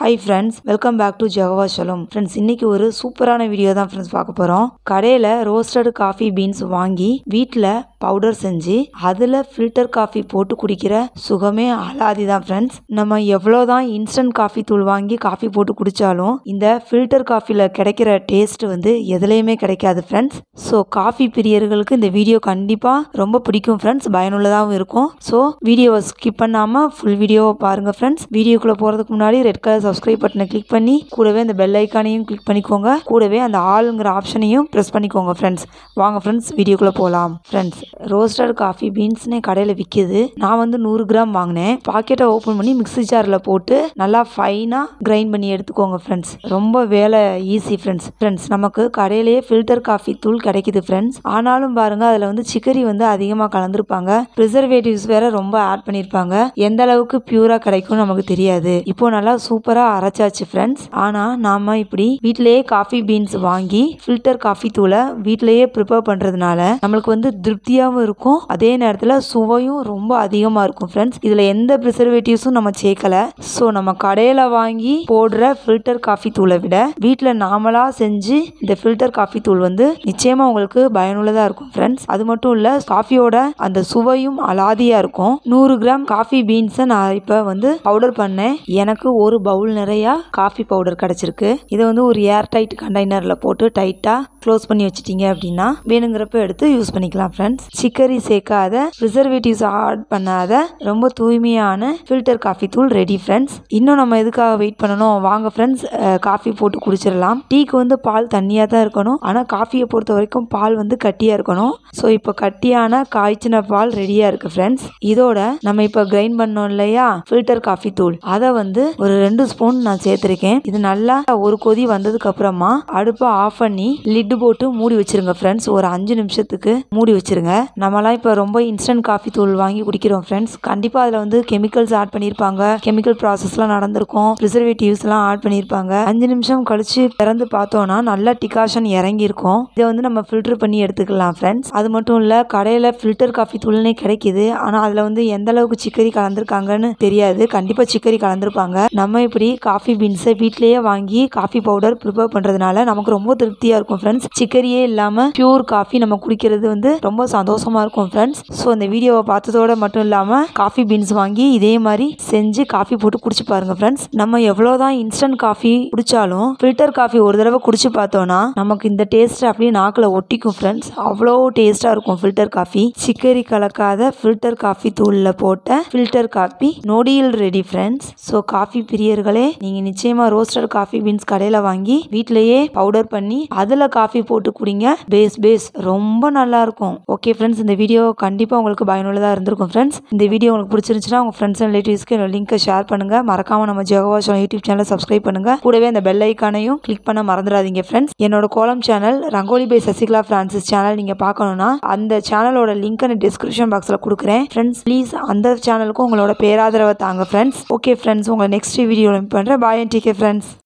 hi friends welcome back to ஜவா ஷலம் friends இன்னைக்கு ஒரு சூப்பரான வீடியோ தான் ஃப்ரெண்ட்ஸ் பார்க்க போகிறோம் கடையில் ரோஸ்டட் காஃபி பீன்ஸ் வாங்கி வீட்டில் பவுடர் செஞ்சு அதில் ஃபில்டர் காஃபி போட்டு குடிக்கிற சுகமே அலாதி தான் ஃப்ரெண்ட்ஸ் நம்ம எவ்வளோ தான் இன்ஸ்டன்ட் காஃபி தூள் வாங்கி காஃபி போட்டு குடித்தாலும் இந்த ஃபில்டர் காஃபியில் கிடைக்கிற டேஸ்ட் வந்து எதுலேயுமே கிடைக்காது ஃப்ரெண்ட்ஸ் ஸோ காஃபி பிரியர்களுக்கு இந்த வீடியோ கண்டிப்பாக ரொம்ப பிடிக்கும் ஃப்ரெண்ட்ஸ் பயனுள்ளதாகவும் இருக்கும் ஸோ வீடியோவை ஸ்கிப் பண்ணாமல் ஃபுல் வீடியோவை பாருங்கள் ஃப்ரெண்ட்ஸ் வீடியோக்குள்ளே போகிறதுக்கு முன்னாடி ரெட் கலர் சப்ஸ்கிரைப் பட்டனை கிளிக் பண்ணி கூடவே அந்த பெல் ஐக்கானையும் கிளிக் பண்ணிக்கோங்க கூடவே அந்த ஆளுங்கிற ஆப்ஷனையும் ப்ரெஸ் பண்ணிக்கோங்க ஃப்ரெண்ட்ஸ் வாங்க ஃப்ரெண்ட்ஸ் வீடியோக்குள்ளே போகலாம் ஃப்ரெண்ட்ஸ் ரோஸ்டட் காஃபி பீன்ஸ்னே கடையில் விற்கிது நான் வந்து நூறு கிராம் வாங்கினேன் பாக்கெட்டை ஓப்பன் பண்ணி மிக்ஸி ஜாரில் போட்டு நல்லா ஃபைனாக கிரைண்ட் பண்ணி எடுத்துக்கோங்க ஃப்ரெண்ட்ஸ் ரொம்ப வேலை ஈஸி ஃப்ரெண்ட்ஸ் ஃப்ரெண்ட்ஸ் நமக்கு கடையிலேயே ஃபில்டர் காஃபி தூள் கிடைக்குது ஃப்ரெண்ட்ஸ் ஆனாலும் பாருங்கள் அதில் வந்து சிக்கரி வந்து அதிகமாக கலந்துருப்பாங்க ப்ரிசர்வேட்டிவ்ஸ் வேற ரொம்ப ஆட் பண்ணியிருப்பாங்க எந்த அளவுக்கு பியூராக கிடைக்கும் நமக்கு தெரியாது இப்போ நல்லா சூப்பராக அரைச்சாச்சு ஃப்ரெண்ட்ஸ் ஆனால் நாம இப்படி வீட்டிலேயே காஃபி பீன்ஸ் வாங்கி ஃபில்டர் காஃபி தூளை வீட்டிலேயே ப்ரிப்பேர் பண்ணுறதுனால நம்மளுக்கு வந்து திருப்தியாகவும் இருக்கும் அதே நேரத்தில் சுவையும் ரொம்ப அதிகமாக இருக்கும் ஃப்ரெண்ட்ஸ் இதில் எந்த ப்ரிசர்வேட்டிவ்ஸும் நம்ம சேர்க்கல ஸோ நம்ம கடையில் வாங்கி போடுற ஃபில்டர் காஃபி தூளை விட வீட்டில் நாமளாக செஞ்சு இந்த ஃபில்டர் காஃபி தூள் வந்து நிச்சயமாக உங்களுக்கு பயனுள்ளதாக இருக்கும் ஃப்ரெண்ட்ஸ் அது மட்டும் இல்லை காஃபியோட அந்த சுவையும் அலாதியாக இருக்கும் நூறு கிராம் காஃபி பீன்ஸை நான் இப்போ வந்து பவுடர் பண்ணேன் எனக்கு ஒரு பவுல் நிறையா காஃபி பவுடர் கிடச்சிருக்கு இதை வந்து ஒரு ஏர் டைட் கண்டெய்னரில் போட்டு டைட்டாக க்ளோஸ் பண்ணி வச்சிட்டீங்க அப்படின்னா வேணுங்கிறப்ப எடுத்து யூஸ் பண்ணிக்கலாம் ஃப்ரெண்ட்ஸ் சிக்கரி சேர்க்காத ப்ரிசர்வேட்டிவ்ஸ் ஆட் பண்ணாத ரொம்ப தூய்மையான ஃபில்டர் காஃபி தூள் ரெடி ஃப்ரெண்ட்ஸ் இன்னும் நம்ம எதுக்காக வெயிட் பண்ணணும் வாங்க ஃப்ரெண்ட்ஸ் காஃபி போட்டு குடிச்சிடலாம் டீக்கு வந்து பால் தண்ணியாக தான் இருக்கணும் ஆனால் காஃபியை பொறுத்த வரைக்கும் பால் வந்து கட்டியாக இருக்கணும் ஸோ இப்போ கட்டியான காய்ச்சின பால் ரெடியாக இருக்குது ஃப்ரெண்ட்ஸ் இதோட நம்ம இப்போ கிரைண்ட் பண்ணோம் இல்லையா ஃபில்டர் காஃபி தூள் அதை வந்து ஒரு ரெண்டு ஸ்பூன் நான் சேர்த்துருக்கேன் இது நல்லா ஒரு கொதி வந்ததுக்கு அப்புறமா அடுப்பை ஆஃப் பண்ணி லிட்டு போட்டு மூடி வச்சிருங்க ஃப்ரெண்ட்ஸ் ஒரு அஞ்சு நிமிஷத்துக்கு மூடி வச்சிருங்க நம்மலாம் இப்போ ரொம்ப இன்ஸ்டன்ட் காஃபி தூள் வாங்கி குடிக்கிறோம் ஃப்ரெண்ட்ஸ் கண்டிப்பாக அதில் வந்து கெமிக்கல்ஸ் ஆட் பண்ணியிருப்பாங்க கெமிக்கல் ப்ராசஸ்லாம் நடந்திருக்கும் ப்ரிசர்வேட்டிவ்ஸ்லாம் ஆட் பண்ணியிருப்பாங்க அஞ்சு நிமிஷம் கழிச்சு திறந்து பார்த்தோன்னா நல்லா டிகாஷன் இறங்கியிருக்கும் இதை வந்து நம்ம ஃபில்டர் பண்ணி எடுத்துக்கலாம் ஃப்ரெண்ட்ஸ் அது மட்டும் இல்லை கடையில் ஃபில்டர் காஃபி தூள்னே கிடைக்குது ஆனால் அதில் வந்து எந்த அளவுக்கு சிக்கரி கலந்துருக்காங்கன்னு தெரியாது கண்டிப்பாக சிக்கரி கலந்துருப்பாங்க நம்ம இப்படி காஃபி பீன்ஸை வீட்லேயே வாங்கி காஃபி பவுடர் ப்ரிப்பேர் பண்ணுறதுனால நமக்கு ரொம்ப திருப்தியாக இருக்கும் ஃப்ரெண்ட்ஸ் சிக்கரியே இல்லாமல் பியூர் காஃபி நம்ம குடிக்கிறது வந்து ரொம்ப சந்தோஷமாக இருக்கும் ஃப்ரெண்ட்ஸ் ஸோ இந்த வீடியோவை பார்த்ததோட மட்டும் இல்லாமல் காஃபி பீன்ஸ் வாங்கி இதே மாதிரி செஞ்சு காஃபி போட்டு குடிச்சு பாருங்க ஃப்ரெண்ட்ஸ் நம்ம எவ்வளோதான் இன்ஸ்டன்ட் காஃபி குடிச்சாலும் ஃபில்டர் காஃபி ஒரு தடவை குடிச்சு பார்த்தோன்னா நமக்கு இந்த டேஸ்ட் அப்படியே நாக்கில் ஒட்டிக்கும் ஃப்ரெண்ட்ஸ் அவ்வளோ டேஸ்ட்டாக இருக்கும் ஃபில்டர் காஃபி சிக்கரி கலக்காத ஃபில்டர் காஃபி தூளில் போட்ட ஃபில்டர் காஃபி நொடியில் ரெடி ஃப்ரெண்ட்ஸ் ஸோ காஃபி பிரியர்களே நீங்கள் நிச்சயமாக ரோஸ்டட் காஃபி பீன்ஸ் கடையில் வாங்கி வீட்டிலேயே பவுடர் பண்ணி அதில் காஃபி போட்டு குடிங்க பேஸ் பேஸ் ரொம்ப நல்லா இருக்கும் ஓகே ஃப்ரெண்ட்ஸ் இந்த வீடியோ கண்டிப்பாக உங்களுக்கு பயனுள்ளதாக இருந்திருக்கும் ஃப்ரெண்ட்ஸ் இந்த வீடியோ உங்களுக்கு பிடிச்சிருந்துச்சுன்னா உங்கள் ஃப்ரெண்ட்ஸ் அண்ட் ரிலேட்டிவ்ஸ்க்கு லிங்கை ஷேர் பண்ணுங்க மறக்காம நம்ம ஜெகவாஷம் யூடியூப் சேனலை சப்ஸ்கிரைப் பண்ணுங்க கூடவே அந்த பெல் ஐக்கானையும் கிளிக் பண்ண மறந்துடாதீங்க ஃப்ரெண்ட்ஸ் என்னோட kolam channel rangoli by Sasikala Francis channel நீங்கள் பார்க்கணும்னா அந்த சேனலோட லிங்க் நான் டிஸ்கிரிப்ஷன் பாக்ஸில் கொடுக்குறேன் ஃப்ரெண்ட்ஸ் ப்ளீஸ் அந்த சேனலுக்கும் உங்களோட பேராதரவை தாங்க ஃப்ரெண்ட்ஸ் ஓகே ஃப்ரெண்ட்ஸ் உங்களை நெக்ஸ்ட் வீடியோவில் பண்ணுறேன் பாய் அண்ட் டேக் ஃப்ரெண்ட்ஸ்